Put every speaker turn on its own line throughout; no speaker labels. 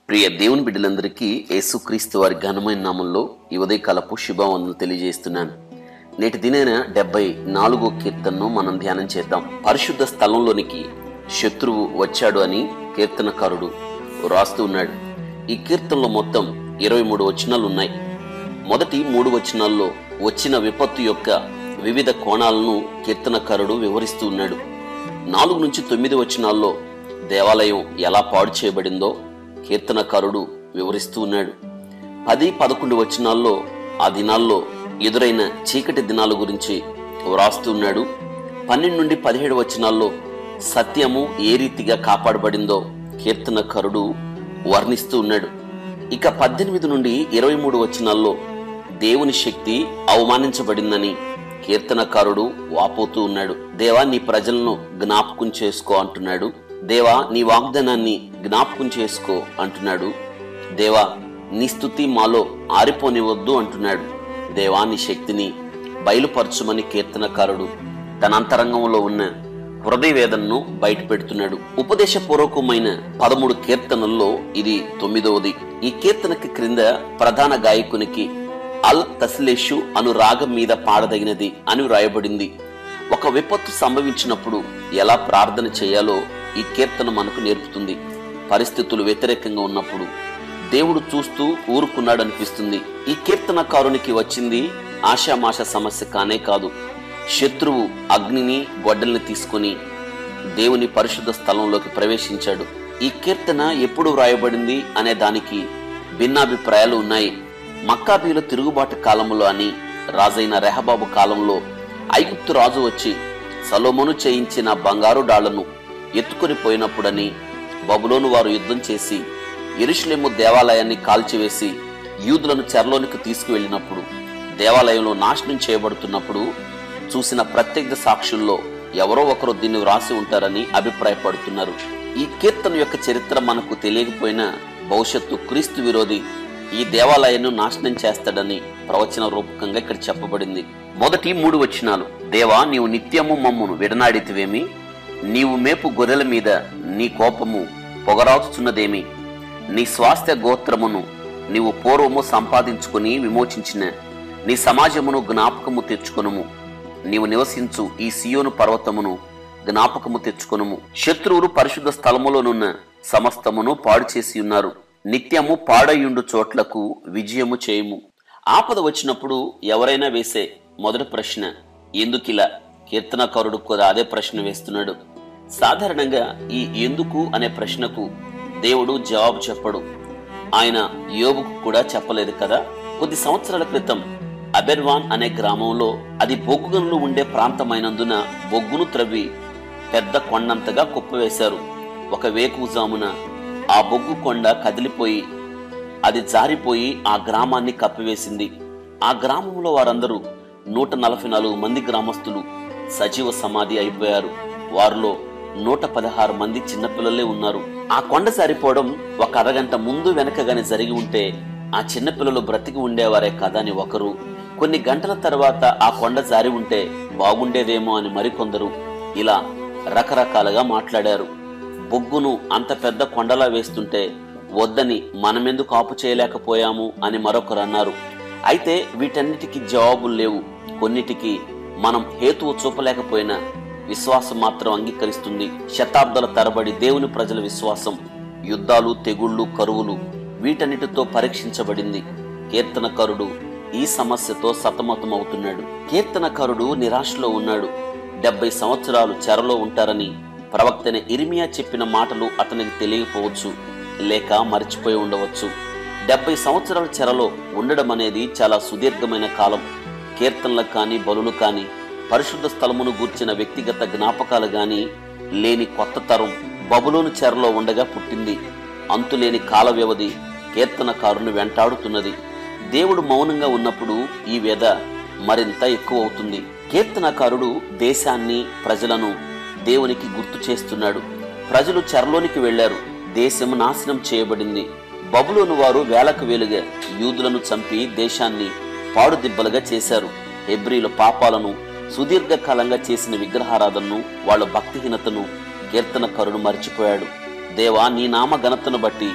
ప్రియ దేవుని బిడ్డలందరికీ యేసుక్రీస్తు వారి ఘనమైన నామంలో ఈ ఉదయకాలపు శుభవందనలు తెలియజేస్తున్నాను నేటి దినైన డెబ్బై నాలుగో కీర్తనను మనం ధ్యానం చేద్దాం పరిశుద్ధ స్థలంలోనికి శత్రువు వచ్చాడు అని కీర్తనకారుడు రాస్తూ ఉన్నాడు ఈ కీర్తనలో మొత్తం ఇరవై మూడు వచనాలు ఉన్నాయి మొదటి మూడు వచనాల్లో వచ్చిన విపత్తు యొక్క వివిధ కోణాలను కీర్తనకారుడు వివరిస్తూ ఉన్నాడు నాలుగు నుంచి తొమ్మిది వచనాల్లో దేవాలయం ఎలా పాడు చేయబడిందో కీర్తనకారుడు వివరిస్తూ ఉన్నాడు పది పదకొండు వచనాల్లో ఆ దినాల్లో ఎదురైన చీకటి దినాల గురించి వ్రాస్తూ ఉన్నాడు పన్నెండు నుండి పదిహేడు వచనాల్లో సత్యము ఏ రీతిగా కాపాడబడిందో కీర్తనకారుడు వర్ణిస్తూ ఉన్నాడు ఇక పద్దెనిమిది నుండి ఇరవై మూడు వచనాల్లో దేవుని శక్తి అవమానించబడిందని కీర్తనకారుడు వాపోతూ ఉన్నాడు దేవా నీ ప్రజలను జ్ఞాపకం చేసుకో అంటున్నాడు దేవా నీ వాగ్దానాన్ని జ్ఞాపకం చేసుకో అంటున్నాడు దేవా నీ స్థుతి మాలో ఆరిపోనివద్దు అంటున్నాడు దేవా నీ శక్తిని బయలుపరచుమని కీర్తనకారుడు తన అంతరంగంలో ఉన్న హృదయ వేదనను బయట పెడుతున్నాడు ఉపదేశపూర్వకమైన పదమూడు కీర్తనల్లో ఇది తొమ్మిదవది ఈ కీర్తనకి క్రింద ప్రధాన గాయకునికి అల్ తస్లేషు అను రాగం మీద పాడదగినది అని వ్రాయబడింది ఒక విపత్తు సంభవించినప్పుడు ఎలా ప్రార్థన చేయాలో ఈ కీర్తన మనకు నేర్పుతుంది పరిస్థితులు వ్యతిరేకంగా ఉన్నప్పుడు దేవుడు చూస్తూ ఊరుకున్నాడు అనిపిస్తుంది ఈ కీర్తనకారునికి వచ్చింది ఆశామాష సమస్య కానే కాదు శత్రువు అగ్నిని గొడ్డల్ని తీసుకుని దేవుని పరిశుద్ధ స్థలంలోకి ప్రవేశించాడు ఈ కీర్తన ఎప్పుడు వ్రాయబడింది అనే దానికి భిన్నాభిప్రాయాలు ఉన్నాయి మక్కాబీల తిరుగుబాటు కాలంలో అని రాజైన రెహబాబు కాలంలో ఐగుప్తు రాజు వచ్చి సలోమోను చేయించిన బంగారు డాళ్లను ఎత్తుకొని పోయినప్పుడని బబులోను వారు యుద్ధం చేసి ఎరుషులేము దేవాలయాన్ని కాల్చివేసి యూదులను చెరలోనికి తీసుకువెళ్ళినప్పుడు దేవాలయంలో నాశనం చేయబడుతున్నప్పుడు చూసిన ప్రత్యక్ష సాక్షుల్లో ఎవరో ఒకరు దీన్ని వ్రాసి ఉంటారని అభిప్రాయపడుతున్నారు ఈ కీర్తన యొక్క చరిత్ర మనకు తెలియకపోయినా భవిష్యత్తు క్రీస్తు విరోధి ఈ దేవాలయాన్ని నాశనం చేస్తాడని ప్రవచన రూపకంగా ఇక్కడ చెప్పబడింది మొదటి మూడు వచనాలు దేవా నీవు నిత్యము మమ్మును విడనాడితివేమి నీవు మేపు గొర్రెల మీద నీ కోపము పొగరాచుచున్నదేమి నీ స్వాస్థ్య గోత్రమును నీవు పూర్వము సంపాదించుకుని విమోచించిన నీ సమాజమును జ్ఞాపకము తెచ్చుకొనుము నీవు నివసించు ఈ సియోను పర్వతమును జ్ఞాపకము తెచ్చుకొనుము శత్రువులు పరిశుద్ధ స్థలములోనున్న సమస్తమును పాడు చేసి ఉన్నారు నిత్యము పాడయుండు చోట్లకు విజయము చేయము ఆపద వచ్చినప్పుడు ఎవరైనా వేసే మొదటి ప్రశ్న ఎందుకిలా కీర్తనకారుడు కూడా అదే ప్రశ్న వేస్తున్నాడు సాధారణంగా ఈ ఎందుకు అనే ప్రశ్నకు దేవుడు జవాబు చెప్పడు ఆయన యోబుకు కూడా చెప్పలేదు కదా కొద్ది సంవత్సరాల క్రితం అబెర్వాన్ అనే గ్రామంలో అది బొగ్గు గనులు ఉండే ప్రాంతమైనందున బొగ్గును త్రవ్వి పెద్ద కొండంతగా కుప్పవేశారు ఒక వేకుజామున ఆ బొగ్గు కొండ కదిలిపోయి అది జారిపోయి ఆ గ్రామాన్ని కప్పివేసింది ఆ గ్రామంలో వారందరూ నూట నలభై నాలుగు మంది గ్రామస్తులు సజీవ సమాధి అయిపోయారు వారిలో నూట పదహారు మంది చిన్నపిల్లలే ఉన్నారు ఆ కొండ జారిపోవడం ఒక అరగంట ముందు వెనకగానే జరిగి ఉంటే ఆ చిన్నపిల్లలు బ్రతికి ఉండేవారే కదా అని ఒకరు కొన్ని గంటల తర్వాత ఆ కొండ జారి ఉంటే బాగుండేదేమో అని మరికొందరు ఇలా రకరకాలుగా మాట్లాడారు బొగ్గును అంత పెద్ద కొండలా వేస్తుంటే వద్దని మనమెందుకు ఆపు చేయలేకపోయాము అని మరొకరు అన్నారు అయితే వీటన్నిటికీ జవాబులు లేవు కొన్నిటికి మనం హేతువు చూపలేకపోయినా విశ్వాసం మాత్రం అంగీకరిస్తుంది శతాబ్దాల తరబడి దేవుని ప్రజల విశ్వాసం యుద్ధాలు తెగుళ్ళు కరువులు వీటన్నిటితో పరీక్షించబడింది కీర్తనకారుడు ఈ సమస్యతో సతమతమవుతున్నాడు కీర్తనకారుడు నిరాశలో ఉన్నాడు డెబ్బై సంవత్సరాలు చెరలో ఉంటారని ప్రవక్తైన ఇరిమియా చెప్పిన మాటలు అతనికి తెలియకపోవచ్చు లేక మర్చిపోయి ఉండవచ్చు డెబ్బై సంవత్సరాల చెరలో ఉండడం అనేది చాలా సుదీర్ఘమైన కాలం కీర్తనలకు కానీ బలులు కానీ పరిశుద్ధ స్థలమును గూర్చిన వ్యక్తిగత జ్ఞాపకాలు గాని లేని కొత్త తరం బబులోను చెరలో ఉండగా పుట్టింది అంతులేని కాల వ్యవధి కీర్తనకారుని వెంటాడుతున్నది దేవుడు మౌనంగా ఉన్నప్పుడు ఈ వ్యధ మరింత ఎక్కువ అవుతుంది కీర్తనకారుడు దేశాన్ని ప్రజలను దేవునికి గుర్తు చేస్తున్నాడు ప్రజలు చెరలోనికి వెళ్లారు దేశం నాశనం చేయబడింది బబులోను వారు వేలకు వేలుగా యూదులను చంపి దేశాన్ని పాడుదిబ్బలుగా చేశారు హెబ్రీల పాపాలను సుదీర్ఘకాలంగా చేసిన విగ్రహారాధనను వాళ్ళ భక్తిహీనతను కీర్తనకారుడు మర్చిపోయాడు దేవా నీ నామ ఘనతను బట్టి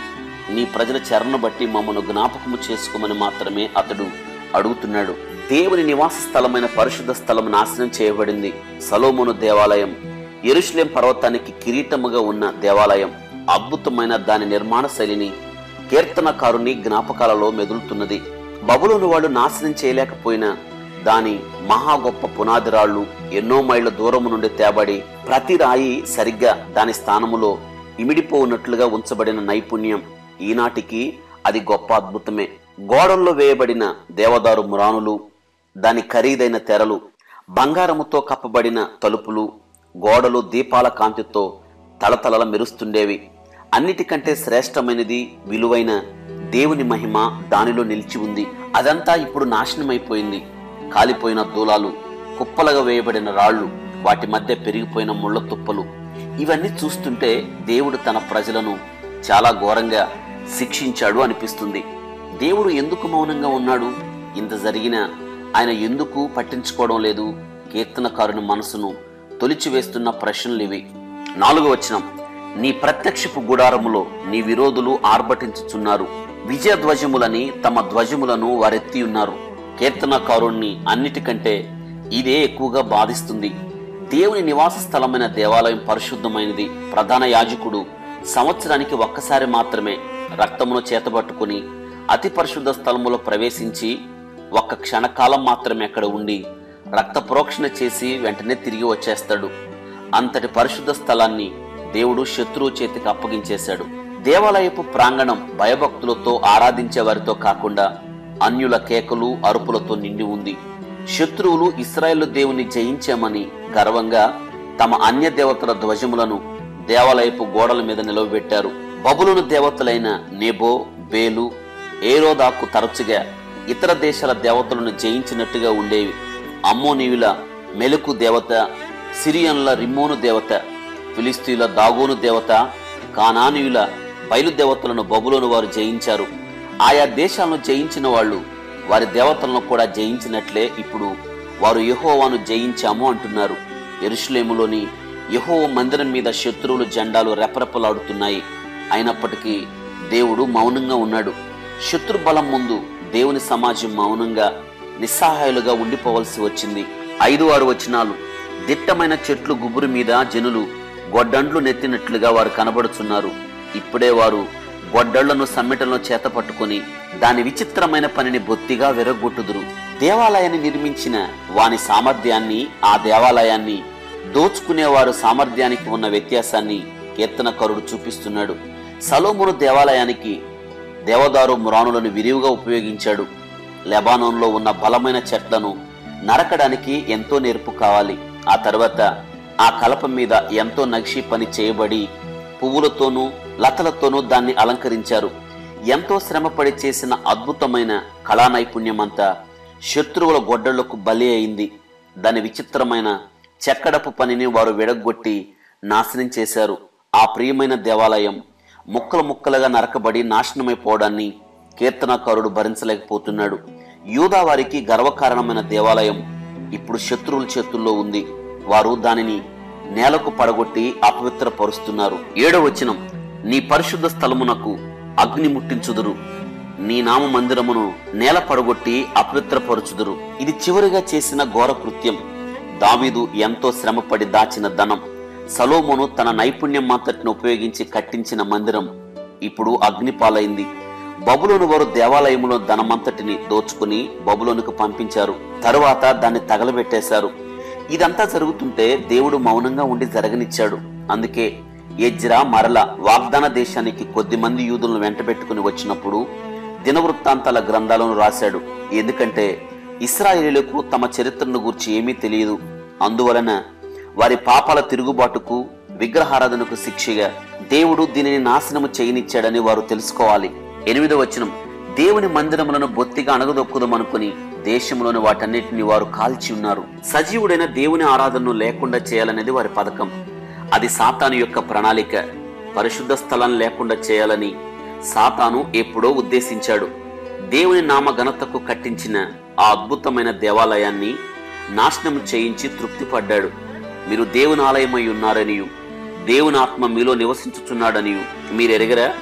నీ ప్రజల చరణను బట్టి మమ్మను జ్ఞాపకము చేసుకోమని మాత్రమే అతడు అడుగుతున్నాడు దేవుని నివాస స్థలమైన పరిశుద్ధ స్థలం నాశనం చేయబడింది సలోమును దేవాలయం ఎరుషులేం పర్వతానికి కిరీటముగా ఉన్న దేవాలయం అద్భుతమైన దాని నిర్మాణ శైలిని కీర్తనకారుని జ్ఞాపకాలలో మెదులుతున్నది బబులోను వాళ్ళు నాశనం చేయలేకపోయినా దాని మహా గొప్ప పునాది రాళ్ళు ఎన్నో మైళ్ళ దూరము నుండి తేబడి ప్రతి రాయి సరిగ్గా దాని స్థానములో ఇమిడిపోవున్నట్లుగా ఉంచబడిన నైపుణ్యం ఈనాటికి అది గొప్ప అద్భుతమే గోడల్లో వేయబడిన దేవదారు మురానులు దాని ఖరీదైన తెరలు బంగారముతో కప్పబడిన తలుపులు గోడలు దీపాల కాంతితో తలతలల మెరుస్తుండేవి అన్నిటికంటే శ్రేష్టమైనది విలువైన దేవుని మహిమ దానిలో నిలిచి ఉంది అదంతా ఇప్పుడు నాశనమైపోయింది కాలిపోయిన దూలాలు కుప్పలుగా వేయబడిన రాళ్ళు వాటి మధ్య పెరిగిపోయిన ముళ్ళ తుప్పలు ఇవన్నీ చూస్తుంటే దేవుడు తన ప్రజలను చాలా ఘోరంగా శిక్షించాడు అనిపిస్తుంది దేవుడు ఎందుకు మౌనంగా ఉన్నాడు ఇంత జరిగిన ఆయన ఎందుకు పట్టించుకోవడం లేదు కీర్తనకారుని మనసును తొలిచివేస్తున్న ప్రశ్నలు ఇవి నాలుగో వచనం నీ ప్రత్యక్షపు గుడారములో నీ విరోధులు ఆర్భటించుచున్నారు విజయ ధ్వజములని తమ ధ్వజములను వారెత్తి ఉన్నారు కీర్తనకారుణ్ణి అన్నిటికంటే ఇదే ఎక్కువగా బాధిస్తుంది దేవుని నివాస స్థలమైన దేవాలయం పరిశుద్ధమైనది ప్రధాన యాజకుడు సంవత్సరానికి ఒక్కసారి మాత్రమే రక్తమును చేతబట్టుకుని అతి పరిశుద్ధ స్థలములో ప్రవేశించి ఒక్క క్షణకాలం మాత్రమే అక్కడ ఉండి రక్త ప్రోక్షణ చేసి వెంటనే తిరిగి వచ్చేస్తాడు అంతటి పరిశుద్ధ స్థలాన్ని దేవుడు శత్రువు చేతికి అప్పగించేశాడు దేవాలయపు ప్రాంగణం భయభక్తులతో ఆరాధించే వారితో కాకుండా అన్యుల కేకలు అరుపులతో నిండి ఉంది శత్రువులు ఇస్రాయేలు దేవుని జయించామని గర్వంగా తమ అన్య దేవతల ధ్వజములను దేవాలయపు గోడల మీద నిలవబెట్టారు బబులును దేవతలైన నెబో బేలు ఏరోదాకు తరచుగా ఇతర దేశాల దేవతలను జయించినట్టుగా ఉండేవి అమ్మోనీయుల మెలుకు దేవత సిరియన్ల రిమ్మోను దేవత ఫిలిస్తీన్ల దాగోను దేవత కానానీయుల బయలుదేవతలను బబులోను వారు జయించారు ఆయా దేశాలను జయించిన వాళ్ళు వారి దేవతలను కూడా జయించినట్లే ఇప్పుడు వారు యెహోవాను జయించాము అంటున్నారు ఎరుషులేములోని యెహోవ మందిరం మీద శత్రువులు జెండాలు రెపరెపలాడుతున్నాయి అయినప్పటికీ దేవుడు మౌనంగా ఉన్నాడు శత్రు బలం ముందు దేవుని సమాజం మౌనంగా నిస్సహాయులుగా ఉండిపోవలసి వచ్చింది ఐదు ఆరు వచనాలు దిట్టమైన చెట్లు గుబురు మీద జనులు గొడ్డండ్లు నెత్తినట్లుగా వారు కనబడుచున్నారు ఇప్పుడే వారు గొడ్డళ్లను సమ్మెటలను చేత పట్టుకుని దాని విచిత్రమైన పనిని బొత్తిగా విరగొట్టుదురు దేవాలయాన్ని నిర్మించిన వాని సామర్థ్యాన్ని ఆ దేవాలయాన్ని దోచుకునేవారు సామర్థ్యానికి ఉన్న వ్యత్యాసాన్ని కీర్తనకరుడు చూపిస్తున్నాడు సలోమును దేవాలయానికి దేవదారు మురానులను విరివిగా ఉపయోగించాడు లెబానోన్లో ఉన్న బలమైన చెట్లను నరకడానికి ఎంతో నేర్పు కావాలి ఆ తర్వాత ఆ కలప మీద ఎంతో నక్షి పని చేయబడి పువ్వులతోనూ లతలతోనూ దాన్ని అలంకరించారు ఎంతో శ్రమపడి చేసిన అద్భుతమైన కళా నైపుణ్యమంతా శత్రువుల గొడ్డళ్లకు బలి అయింది దాని విచిత్రమైన చెక్కడపు పనిని వారు విడగొట్టి నాశనం చేశారు ఆ ప్రియమైన దేవాలయం ముక్కలు ముక్కలుగా నరకబడి నాశనమైపోవడాన్ని కీర్తనకారుడు భరించలేకపోతున్నాడు యూదా వారికి గర్వకారణమైన దేవాలయం ఇప్పుడు శత్రువుల చేతుల్లో ఉంది వారు దానిని నేలకు పడగొట్టి అపవిత్రపరుస్తున్నారు ఏడో వచనం నీ పరిశుద్ధ స్థలమునకు అగ్ని ముట్టించుదురు నీ నామ మందిరమును నేల పడగొట్టి అపవిత్రపరుచుదురు ఇది చివరిగా చేసిన ఘోర కృత్యం దావీదు ఎంతో శ్రమపడి దాచిన ధనం సలోమును తన నైపుణ్యం అంతటిని ఉపయోగించి కట్టించిన మందిరం ఇప్పుడు అగ్నిపాలైంది బబులోను వారు దేవాలయంలో ధనమంతటిని దోచుకుని బబులోనుకు పంపించారు తరువాత దాన్ని తగలబెట్టేశారు ఇదంతా జరుగుతుంటే దేవుడు మౌనంగా ఉండి జరగనిచ్చాడు అందుకే ఎజ్రా మరల వాగ్దాన దేశానికి కొద్ది మంది యూదులను వెంటబెట్టుకుని వచ్చినప్పుడు దినవృత్తాంతాల గ్రంథాలను రాశాడు ఎందుకంటే ఇస్రాయేలీలకు తమ చరిత్రను గురించి ఏమీ తెలియదు అందువలన వారి పాపాల తిరుగుబాటుకు విగ్రహారాధనకు శిక్షగా దేవుడు దీనిని నాశనము చేయనిచ్చాడని వారు తెలుసుకోవాలి ఎనిమిదో వచనం దేవుని మందిరములను బొత్తిగా అణగదొక్కుదామనుకుని దేశంలోని వాటన్నిటిని వారు కాల్చి ఉన్నారు సజీవుడైన దేవుని ఆరాధనను లేకుండా చేయాలనేది వారి పథకం అది సాతాను యొక్క ప్రణాళిక పరిశుద్ధ స్థలం లేకుండా చేయాలని సాతాను ఎప్పుడో ఉద్దేశించాడు దేవుని నామ ఘనతకు కట్టించిన ఆ అద్భుతమైన దేవాలయాన్ని నాశనం చేయించి తృప్తిపడ్డాడు మీరు దేవుని ఆలయమై ఉన్నారనియు దేవుని ఆత్మ మీలో నివసించుచున్నాడనియు మీరెరగరా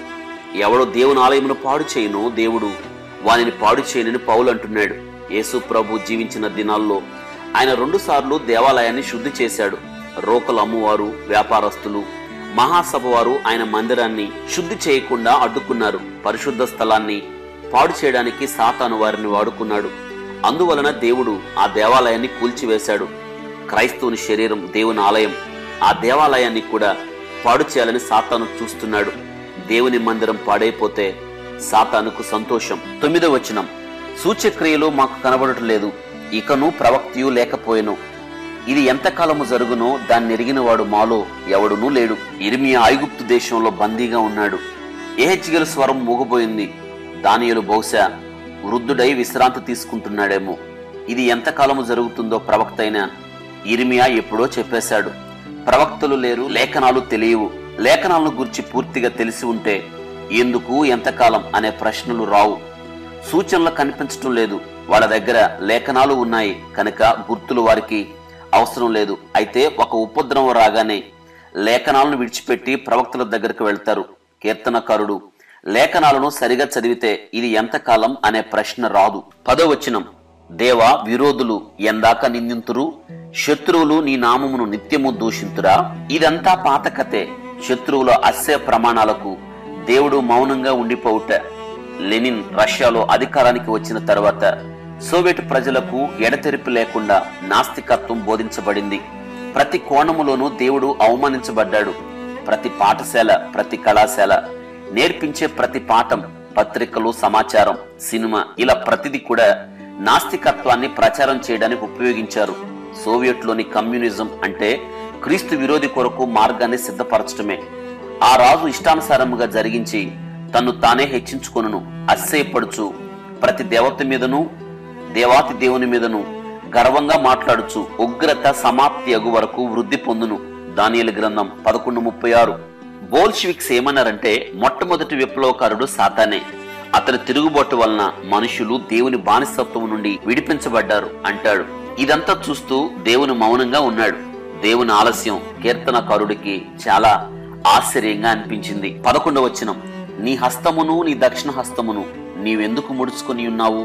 ఎవడు దేవుని ఆలయమును పాడు చేయను దేవుడు వానిని పాడు చేయనని పౌలు అంటున్నాడు యేసు ప్రభు జీవించిన దినాల్లో ఆయన రెండు సార్లు దేవాలయాన్ని శుద్ధి చేశాడు రోకలు అమ్మువారు వ్యాపారస్తులు మహాసభ వారు ఆయన మందిరాన్ని శుద్ధి చేయకుండా అడ్డుకున్నారు పరిశుద్ధ స్థలాన్ని పాడు చేయడానికి సాతాను వారిని వాడుకున్నాడు అందువలన దేవుడు ఆ దేవాలయాన్ని కూల్చివేశాడు క్రైస్తవుని శరీరం దేవుని ఆలయం ఆ దేవాలయాన్ని కూడా పాడు చేయాలని సాతాను చూస్తున్నాడు దేవుని మందిరం పాడైపోతే సాతానుకు సంతోషం తొమ్మిదో వచనం సూచ్యక్రియలు మాకు కనబడటం లేదు ఇకను ప్రవక్తియు లేకపోయెను ఇది ఎంతకాలము జరుగునో దాన్ని ఎరిగిన వాడు మాలో ఎవడునూ లేడు ఇరిమియా ఐగుప్తు దేశంలో బందీగా ఉన్నాడు ఏహెచ్గల స్వరం మూగబోయింది దానియలు బహుశా వృద్ధుడై విశ్రాంతి తీసుకుంటున్నాడేమో ఇది ఎంతకాలము జరుగుతుందో ప్రవక్త అయిన ఇరిమియా ఎప్పుడో చెప్పేశాడు ప్రవక్తలు లేరు లేఖనాలు తెలియవు లేఖనాలను గురించి పూర్తిగా తెలిసి ఉంటే ఎందుకు ఎంతకాలం అనే ప్రశ్నలు రావు సూచనలు కనిపించటం లేదు వాళ్ళ దగ్గర లేఖనాలు ఉన్నాయి కనుక గుర్తులు వారికి అవసరం లేదు అయితే ఒక ఉపద్రవం రాగానే లేఖనాలను విడిచిపెట్టి ప్రవక్తల దగ్గరకు వెళ్తారు కీర్తనకారుడు లేఖనాలను సరిగా చదివితే ఇది ఎంతకాలం అనే ప్రశ్న రాదు పదో వచనం దేవా విరోధులు ఎందాక నిందింతురు శత్రువులు నీ నామమును నిత్యము దూషింతురా ఇదంతా పాత కథే శత్రువుల అస్య ప్రమాణాలకు దేవుడు మౌనంగా ఉండిపోవుట లెనిన్ రష్యాలో అధికారానికి వచ్చిన తర్వాత సోవియట్ ప్రజలకు ఎడతెరిపి లేకుండా నాస్తికత్వం బోధించబడింది ప్రతి కోణములోనూ దేవుడు అవమానించబడ్డాడు ప్రతి పాఠశాల ప్రతి కళాశాల నేర్పించే ప్రతి పాఠం పత్రికలు సమాచారం సినిమా ఇలా ప్రతిది కూడా నాస్తికత్వాన్ని ప్రచారం చేయడానికి ఉపయోగించారు సోవియట్లోని కమ్యూనిజం అంటే క్రీస్తు విరోధి కొరకు మార్గాన్ని సిద్ధపరచడమే ఆ రాజు ఇష్టానుసారముగా జరిగించి తన్ను తానే హెచ్చించుకొనును అస్సేపడుచు ప్రతి దేవత మీదను దేవాతి దేవుని మీదను గర్వంగా మాట్లాడుచు ఉగ్రత సమాప్తి అగు వరకు వృద్ధి పొందును దానియలు గ్రంథం పదకొండు ముప్పై ఆరు బోల్షివిక్స్ ఏమన్నారంటే మొట్టమొదటి విప్లవకారుడు సాతానే అతని తిరుగుబాటు వలన మనుషులు దేవుని బానిసత్వం నుండి విడిపించబడ్డారు అంటాడు ఇదంతా చూస్తూ దేవుని మౌనంగా ఉన్నాడు దేవుని ఆలస్యం కీర్తనకారుడికి చాలా ఆశ్చర్యంగా అనిపించింది పదకొండవ వచనం నీ హస్తమును నీ దక్షిణ హస్తమును నీవెందుకు ముడుచుకొని ఉన్నావు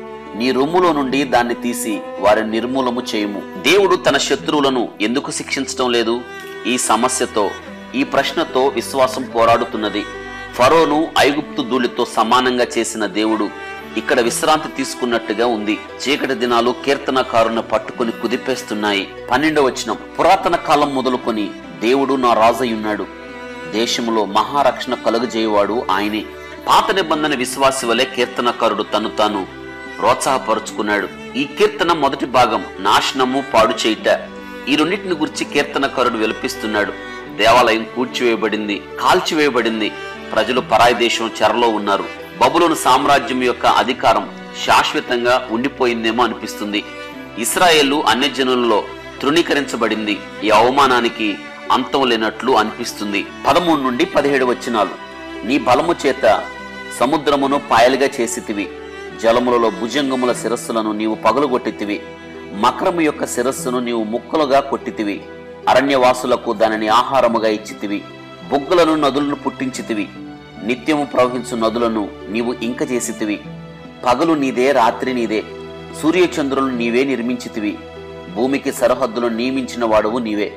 నీ రొమ్ములో నుండి దాన్ని తీసి వారిని నిర్మూలము చేయుము దేవుడు తన శత్రువులను ఎందుకు శిక్షించడం లేదు ఈ సమస్యతో ఈ ప్రశ్నతో విశ్వాసం పోరాడుతున్నది ఫరోను ఐగుప్తు ధూళితో సమానంగా చేసిన దేవుడు ఇక్కడ విశ్రాంతి తీసుకున్నట్టుగా ఉంది చీకటి దినాలు కీర్తనకారుని పట్టుకుని కుదిపేస్తున్నాయి పన్నెండవ వచనం పురాతన కాలం మొదలుకొని దేవుడు నా రాజయ్యున్నాడు దేశములో మహారక్షణ కలుగజేయవాడు ఆయనే పాత నిబంధన విశ్వాసి వలె కీర్తనకారుడు తను తాను ప్రోత్సాహపరుచుకున్నాడు ఈ కీర్తన మొదటి భాగం నాశనము పాడు చేయుట ఈ రెండింటిని గురించి కీర్తనకారుడు విలపిస్తున్నాడు దేవాలయం కూర్చివేయబడింది కాల్చివేయబడింది ప్రజలు పరాయి దేశం చెరలో ఉన్నారు బబులోను సామ్రాజ్యం యొక్క అధికారం శాశ్వతంగా ఉండిపోయిందేమో అనిపిస్తుంది ఇస్రాయేళ్లు అన్యజనులలో తృణీకరించబడింది ఈ అవమానానికి అంతం లేనట్లు అనిపిస్తుంది పదమూడు నుండి పదిహేడు వచనాలు నీ బలము చేత సముద్రమును పాయలుగా చేసితివి జలములలో భుజంగముల శిరస్సులను నీవు పగలుగొట్టితివి మకరము యొక్క శిరస్సును నీవు ముక్కలుగా కొట్టితివి అరణ్యవాసులకు దానిని ఆహారముగా ఇచ్చితివి బొగ్గులను నదులను పుట్టించితివి నిత్యము ప్రవహించు నదులను నీవు ఇంక చేసితివి పగలు నీదే రాత్రి నీదే సూర్యచంద్రులను నీవే నిర్మించితివి భూమికి సరిహద్దులను నియమించిన వాడువు నీవే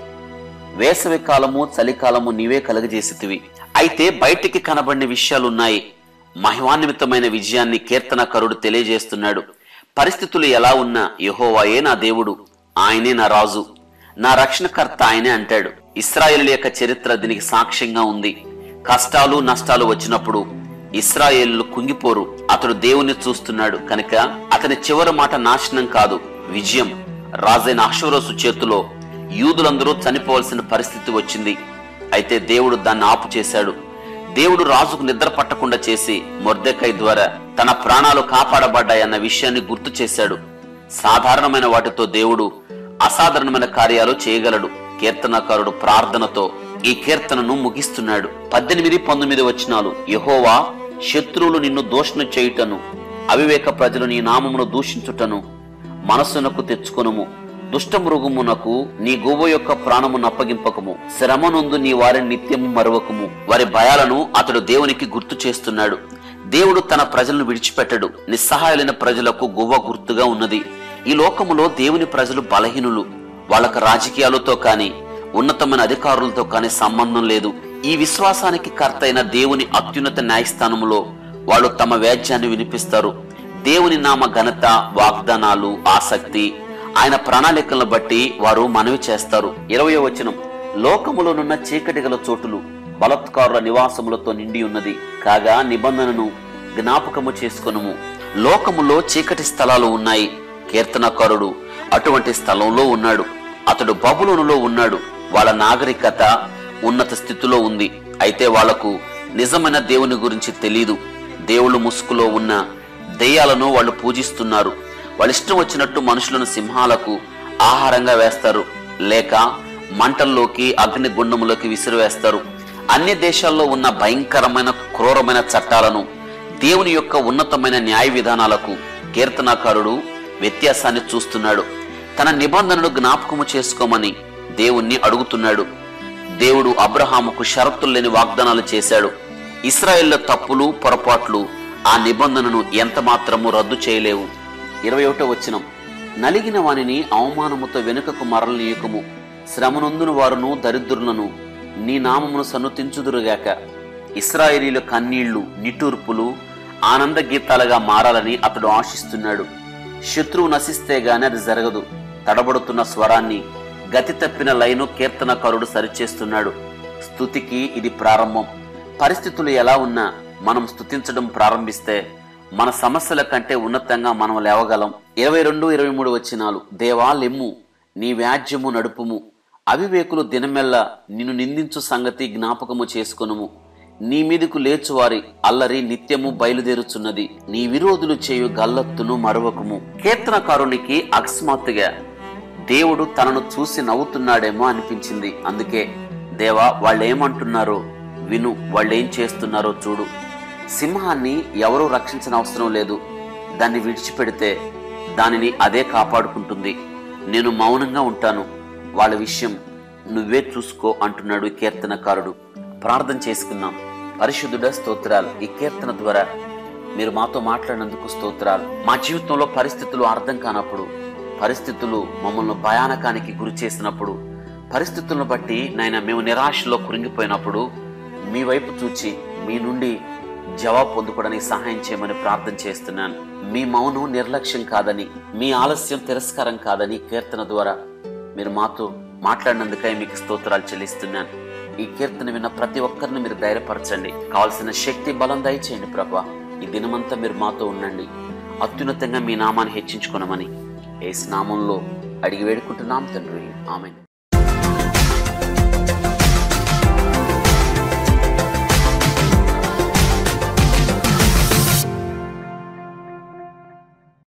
వేసవి కాలము చలికాలము నీవే కలుగజేసితివి అయితే బయటికి కనబడిన విషయాలున్నాయి మహిమాన్వితమైన విజయాన్ని కీర్తనకరుడు తెలియజేస్తున్నాడు పరిస్థితులు ఎలా ఉన్నా యహోవాయే నా దేవుడు ఆయనే నా రాజు నా రక్షణకర్త ఆయనే అంటాడు ఇస్రాయేల్ యొక్క చరిత్ర దీనికి సాక్ష్యంగా ఉంది కష్టాలు నష్టాలు వచ్చినప్పుడు ఇస్రాయేళ్లు కుంగిపోరు అతడు దేవుని చూస్తున్నాడు కనుక అతని చివరి మాట నాశనం కాదు విజయం రాజైన అశ్వరోసు చేతిలో యూదులందరూ చనిపోవలసిన పరిస్థితి వచ్చింది అయితే దేవుడు దాన్ని ఆపు చేశాడు దేవుడు రాజుకు నిద్ర పట్టకుండా చేసి మొర్దెకై ద్వారా తన ప్రాణాలు కాపాడబడ్డాయన్న విషయాన్ని గుర్తు చేశాడు సాధారణమైన వాటితో దేవుడు అసాధారణమైన కార్యాలు చేయగలడు కీర్తనకారుడు ప్రార్థనతో ఈ కీర్తనను ముగిస్తున్నాడు పద్దెనిమిది పంతొమ్మిది వచనాలు యహోవా శత్రువులు నిన్ను దూషణ చేయుటను అవివేక ప్రజలు నీ నామమును దూషించుటను మనస్సునకు తెచ్చుకొనుము దుష్ట మృగమునకు నీ గువ్వ యొక్క ప్రాణమును అప్పగింపకము శ్రమనందు నీ వారిని నిత్యము మరువకము వారి భయాలను అతడు దేవునికి గుర్తు చేస్తున్నాడు దేవుడు తన ప్రజలను విడిచిపెట్టడు నిస్సహాయులైన ప్రజలకు గువ్వ గుర్తుగా ఉన్నది ఈ లోకములో దేవుని ప్రజలు బలహీనులు వాళ్ళకు రాజకీయాలతో కాని ఉన్నతమైన అధికారులతో కాని సంబంధం లేదు ఈ విశ్వాసానికి కర్త అయిన దేవుని అత్యున్నత న్యాయస్థానములో వాళ్ళు తమ వ్యాజ్యాన్ని వినిపిస్తారు దేవుని నామ ఘనత వాగ్దానాలు ఆసక్తి ఆయన ప్రణాళికలను బట్టి వారు మనవి చేస్తారు ఇరవై వచనం లోకములోనున్న చీకటి గల చోటులు బలత్కారుల నివాసములతో నిండి ఉన్నది కాగా నిబంధనను జ్ఞాపకము చేసుకొనుము లోకములో చీకటి స్థలాలు ఉన్నాయి కీర్తనకారుడు అటువంటి స్థలంలో ఉన్నాడు అతడు బబులోనులో ఉన్నాడు వాళ్ళ నాగరికత ఉన్నత స్థితిలో ఉంది అయితే వాళ్లకు నిజమైన దేవుని గురించి తెలీదు దేవుళ్ళు ముసుగులో ఉన్న దెయ్యాలను వాళ్ళు పూజిస్తున్నారు వాళ్ళ ఇష్టం వచ్చినట్టు మనుషులను సింహాలకు ఆహారంగా వేస్తారు లేక మంటల్లోకి అగ్ని గుండములోకి విసిరివేస్తారు అన్ని దేశాల్లో ఉన్న భయంకరమైన క్రూరమైన చట్టాలను దేవుని యొక్క ఉన్నతమైన న్యాయ విధానాలకు కీర్తనాకారుడు వ్యత్యాసాన్ని చూస్తున్నాడు తన నిబంధనలు జ్ఞాపకము చేసుకోమని దేవుణ్ణి అడుగుతున్నాడు దేవుడు అబ్రహాముకు షరతులు లేని వాగ్దానాలు చేశాడు ఇస్రాయేళ్ల తప్పులు పొరపాట్లు ఆ నిబంధనను ఎంత మాత్రము రద్దు చేయలేవు ఇరవై ఒకటో వచనం నలిగిన వానిని అవమానముతో వెనుకకు మరలనీయకము శ్రమనొందును వారును దరిద్రులను నీ నామమును సన్నుతించుదురుగాక ఇస్రాయేలీల కన్నీళ్లు నిట్టూర్పులు ఆనంద గీతాలుగా మారాలని అతడు ఆశిస్తున్నాడు శత్రువు నశిస్తే గాని అది జరగదు తడబడుతున్న స్వరాన్ని గతి తప్పిన లైను కీర్తనకారుడు సరిచేస్తున్నాడు స్థుతికి ఇది ప్రారంభం పరిస్థితులు ఎలా ఉన్నా మనం స్థుతించడం ప్రారంభిస్తే మన సమస్యల కంటే ఉన్నతంగా మనం లేవగలం ఇరవై రెండు ఇరవై మూడు వచ్చినాలు దేవా లెమ్ము నీ వ్యాజ్యము నడుపుము అవివేకులు దినమెల్లా నిన్ను నిందించు సంగతి జ్ఞాపకము చేసుకొనుము నీ మీదకు లేచువారి అల్లరి నిత్యము బయలుదేరుచున్నది నీ విరోధులు చేయు గల్లత్తును మరవకము కీర్తనకారునికి అకస్మాత్తుగా దేవుడు తనను చూసి నవ్వుతున్నాడేమో అనిపించింది అందుకే దేవా వాళ్ళేమంటున్నారో విను వాళ్ళేం చేస్తున్నారో చూడు సింహాన్ని ఎవరూ రక్షించిన అవసరం లేదు దాన్ని విడిచిపెడితే దానిని అదే కాపాడుకుంటుంది నేను మౌనంగా ఉంటాను వాళ్ళ విషయం నువ్వే చూసుకో అంటున్నాడు ఈ కీర్తనకారుడు ప్రార్థన చేసుకుందాం పరిశుద్ధుడ స్తోత్రాలు ఈ కీర్తన ద్వారా మీరు మాతో మాట్లాడినందుకు స్తోత్రాలు మా జీవితంలో పరిస్థితులు అర్థం కానప్పుడు పరిస్థితులు మమ్మల్ని భయానకానికి గురి చేసినప్పుడు పరిస్థితులను బట్టి నాయన మేము నిరాశలో కురింగిపోయినప్పుడు మీ వైపు చూచి మీ నుండి జవాబు పొందుకోవడానికి సహాయం చేయమని ప్రార్థన చేస్తున్నాను మీ మౌనం నిర్లక్ష్యం కాదని మీ ఆలస్యం తిరస్కారం కాదని కీర్తన ద్వారా మీరు మాతో మాట్లాడినందుకై మీకు స్తోత్రాలు చెల్లిస్తున్నాను ఈ కీర్తన విన్న ప్రతి ఒక్కరిని మీరు ధైర్యపరచండి కావాల్సిన శక్తి బలం దయచేయండి ప్రభా ఈ దినమంతా మీరు మాతో ఉండండి అత్యున్నతంగా మీ నామాన్ని హెచ్చించుకునమని ఏ నామంలో అడిగి వేడుకుంటున్నాం తండ్రి ఆమె